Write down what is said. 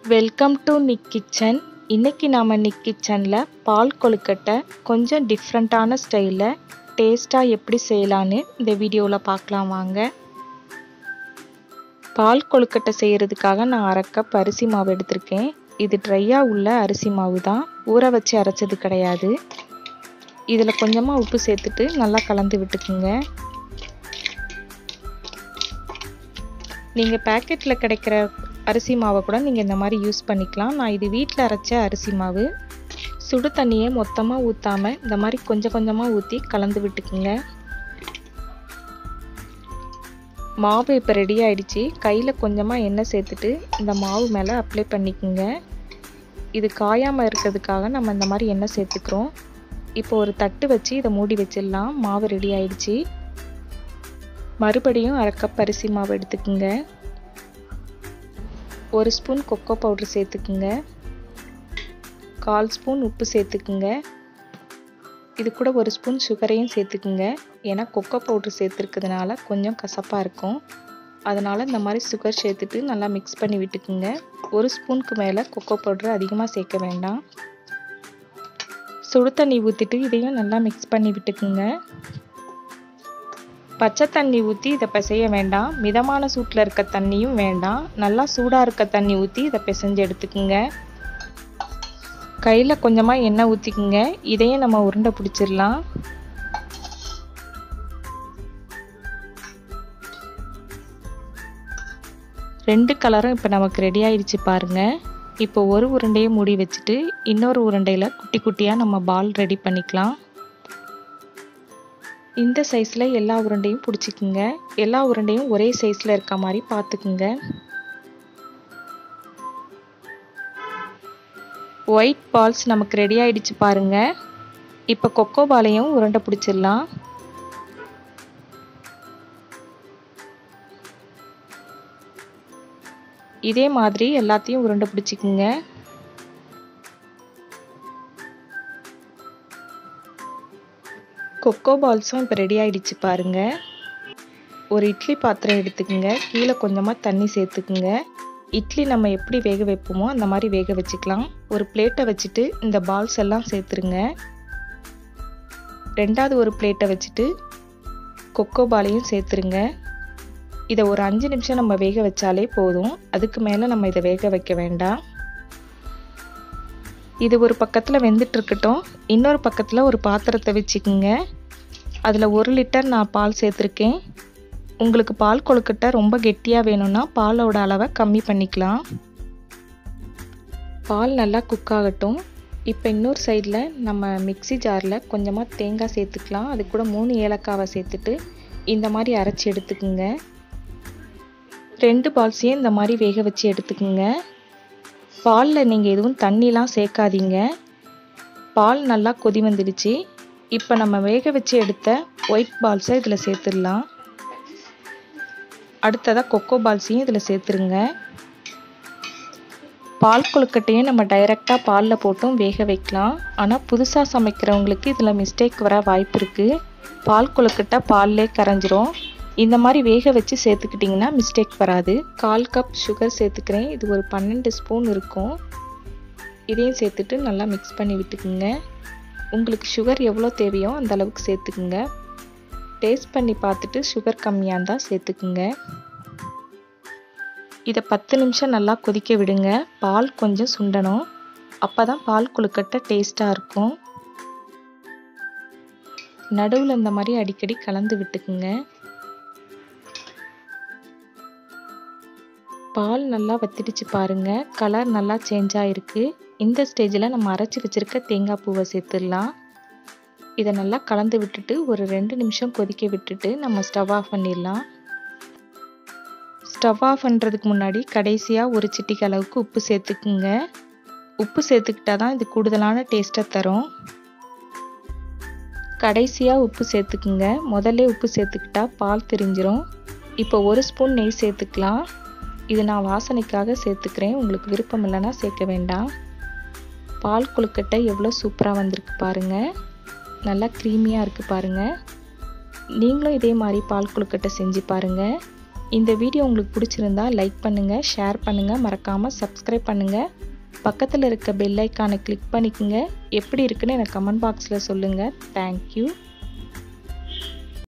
welcome to Nick kitchen இன்னைக்கு நாம் நிக் கிச்சனில் பால் கொழுக்கட்டை கொஞ்சம் டிஃப்ரெண்ட்டான ஸ்டைலில் டேஸ்ட்டாக எப்படி செய்யலான்னு இந்த வீடியோவில் பார்க்கலாம் வாங்க பால் கொழுக்கட்டை செய்கிறதுக்காக நான் அரை கப் அரிசி மாவு எடுத்திருக்கேன் இது ட்ரையாக உள்ள அரிசி மாவு தான் ஊற வச்சு அரைச்சது கிடையாது இதில் கொஞ்சமாக உப்பு சேர்த்துட்டு நல்லா கலந்து விட்டுக்குங்க நீங்கள் பேக்கெட்டில் கிடைக்கிற அரிசி மாவை கூட நீங்கள் இந்த மாதிரி யூஸ் பண்ணிக்கலாம் நான் இது வீட்டில் அரைச்ச அரிசி மாவு சுடு தண்ணியை மொத்தமாக ஊற்றாமல் இந்த மாதிரி கொஞ்சம் கொஞ்சமாக ஊற்றி கலந்து விட்டுக்குங்க மாவு இப்போ ரெடி ஆயிடுச்சு கையில் கொஞ்சமாக எண்ணெய் சேர்த்துட்டு இந்த மாவு மேலே அப்ளை பண்ணிக்கோங்க இது காயாமல் இருக்கிறதுக்காக நம்ம இந்த மாதிரி எண்ணெய் சேர்த்துக்கிறோம் இப்போ ஒரு தட்டு வச்சு இதை மூடி வச்சிடலாம் மாவு ரெடி ஆயிடுச்சு மறுபடியும் அரை கப் அரிசி மாவு எடுத்துக்குங்க ஒரு ஸ்பூன் கொக்கோ பவுடர் சேர்த்துக்குங்க கால் ஸ்பூன் உப்பு சேர்த்துக்குங்க இது கூட ஒரு ஸ்பூன் சுகரையும் சேர்த்துக்குங்க ஏன்னா கொக்கோ பவுட்ரு சேர்த்துருக்கிறதுனால கொஞ்சம் கசப்பாக இருக்கும் அதனால் இந்த மாதிரி சுகர் சேர்த்துட்டு நல்லா மிக்ஸ் பண்ணி விட்டுக்குங்க ஒரு ஸ்பூனுக்கு மேலே கொக்கோ பவுட்ரு அதிகமாக சேர்க்க வேண்டாம் சுடு தண்ணி ஊற்றிட்டு இதையும் நல்லா மிக்ஸ் பண்ணி விட்டுக்குங்க பச்சை தண்ணி ஊற்றி இதை பிசைய வேண்டாம் மிதமான சூட்டில் இருக்க தண்ணியும் வேண்டாம் நல்லா சூடாக இருக்க தண்ணி ஊற்றி இதை பிசைஞ்சு எடுத்துக்குங்க கையில் கொஞ்சமாக எண்ணெய் ஊற்றிக்குங்க இதையும் நம்ம உருண்டை பிடிச்சிடலாம் ரெண்டு கலரும் இப்போ நமக்கு ரெடி ஆயிடுச்சு பாருங்கள் இப்போ ஒரு உருண்டையை மூடி வச்சுட்டு இன்னொரு உருண்டையில் குட்டி குட்டியாக நம்ம பால் ரெடி பண்ணிக்கலாம் இந்த சைஸில் எல்லா உருண்டையும் பிடிச்சிக்குங்க எல்லா உருண்டையும் ஒரே சைஸில் இருக்க மாதிரி பார்த்துக்குங்க ஒயிட் பால்ஸ் நமக்கு ரெடி ஆயிடுச்சு பாருங்க இப்போ கொக்கோ பாலையும் உருண்டை பிடிச்சிடலாம் இதே மாதிரி எல்லாத்தையும் உருண்டை பிடிச்சிக்குங்க கொக்கோ பால்ஸும் இப்போ ரெடி ஆகிடுச்சு பாருங்கள் ஒரு இட்லி பாத்திரம் எடுத்துக்கோங்க கீழே கொஞ்சமாக தண்ணி சேர்த்துக்குங்க இட்லி நம்ம எப்படி வேக வைப்போமோ அந்த மாதிரி வேக வச்சுக்கலாம் ஒரு பிளேட்டை வச்சுட்டு இந்த பால்ஸ் எல்லாம் சேர்த்துருங்க ரெண்டாவது ஒரு பிளேட்டை வச்சுட்டு கொக்கோ பாலையும் சேர்த்துருங்க இதை ஒரு அஞ்சு நிமிஷம் நம்ம வேக வச்சாலே போதும் அதுக்கு மேலே நம்ம இதை வேக வைக்க வேண்டாம் இது ஒரு பக்கத்தில் வெந்துட்டு இருக்கட்டும் இன்னொரு பக்கத்தில் ஒரு பாத்திரத்தை வச்சுக்கோங்க அதில் ஒரு லிட்டர் நான் பால் சேர்த்துருக்கேன் உங்களுக்கு பால் கொழுக்கட்டை ரொம்ப கெட்டியாக வேணும்னா பாலோட அளவை கம்மி பண்ணிக்கலாம் பால் நல்லா குக் ஆகட்டும் இப்போ இன்னொரு சைடில் நம்ம மிக்சி ஜாரில் கொஞ்சமாக தேங்காய் சேர்த்துக்கலாம் அது கூட மூணு ஏலக்காவை சேர்த்துட்டு இந்த மாதிரி அரைச்சி எடுத்துக்குங்க ரெண்டு பால்ஸையும் இந்த மாதிரி வேக வச்சு எடுத்துக்குங்க பாலில் நீங்கள் எதுவும் தண்ணிலாம் சேர்க்காதீங்க பால் நல்லா கொதி வந்துடுச்சு இப்போ நம்ம வேக வச்சு எடுத்த ஒயிட் பால்ஸை இதில் சேர்த்துடலாம் அடுத்ததாக கொக்கோ பால்ஸையும் இதில் சேர்த்துருங்க பால் கொழுக்கட்டையும் நம்ம டைரெக்டாக பாலில் போட்டும் வேக வைக்கலாம் ஆனால் புதுசாக சமைக்கிறவங்களுக்கு இதில் மிஸ்டேக் வர வாய்ப்பு இருக்குது பால் கொழுக்கட்டை பால்லே கரைஞ்சிரும் இந்த மாதிரி வேக வச்சு சேர்த்துக்கிட்டிங்கன்னா மிஸ்டேக் வராது கால் கப் சுகர் சேர்த்துக்கிறேன் இது ஒரு பன்னெண்டு ஸ்பூன் இருக்கும் இதையும் சேர்த்துட்டு நல்லா மிக்ஸ் பண்ணி விட்டுக்குங்க உங்களுக்கு சுகர் எவ்வளோ தேவையோ அந்த அளவுக்கு சேர்த்துக்குங்க டேஸ்ட் பண்ணி பார்த்துட்டு சுகர் கம்மியாக இருந்தால் சேர்த்துக்குங்க இதை பத்து நிமிஷம் நல்லா கொதிக்க விடுங்க பால் கொஞ்சம் சுண்டணும் அப்போ தான் பால் கொழுக்கட்டை டேஸ்ட்டாக இருக்கும் நடுவில் இந்த மாதிரி அடிக்கடி கலந்து விட்டுக்குங்க பால் நல்லா வத்திடுச்சு பாருங்க கலர் நல்லா சேஞ்ச் ஆகிருக்கு இந்த ஸ்டேஜில் நம்ம அரைச்சி வச்சுருக்க தேங்காய் பூவை சேர்த்துடலாம் இதை நல்லா கலந்து விட்டுட்டு ஒரு ரெண்டு நிமிஷம் கொதிக்க விட்டுட்டு நம்ம ஸ்டவ் ஆஃப் பண்ணிடலாம் ஸ்டவ் ஆஃப் பண்ணுறதுக்கு முன்னாடி கடைசியாக ஒரு சிட்டிக்கு அளவுக்கு உப்பு சேர்த்துக்குங்க உப்பு சேர்த்துக்கிட்டா தான் இது கூடுதலான டேஸ்ட்டை தரும் கடைசியாக உப்பு சேர்த்துக்குங்க முதல்ல உப்பு சேர்த்துக்கிட்டா பால் திரிஞ்சிரும் இப்போ ஒரு ஸ்பூன் நெய் சேர்த்துக்கலாம் இது நான் வாசனைக்காக சேர்த்துக்கிறேன் உங்களுக்கு விருப்பம் இல்லைன்னா சேர்க்க வேண்டாம் பால் கொழுக்கட்டை எவ்வளோ சூப்பராக வந்திருக்கு பாருங்கள் நல்லா க்ரீமியாக இருக்குது பாருங்கள் நீங்களும் இதே மாதிரி பால் கொழுக்கட்டை செஞ்சு பாருங்கள் இந்த வீடியோ உங்களுக்கு பிடிச்சிருந்தா லைக் பண்ணுங்கள் ஷேர் பண்ணுங்கள் மறக்காமல் சப்ஸ்கிரைப் பண்ணுங்கள் பக்கத்தில் இருக்க பெல் ஐக்கானை கிளிக் பண்ணிக்கோங்க எப்படி இருக்குன்னு எனக்கு கமெண்ட் பாக்ஸில் சொல்லுங்கள் தேங்க்யூ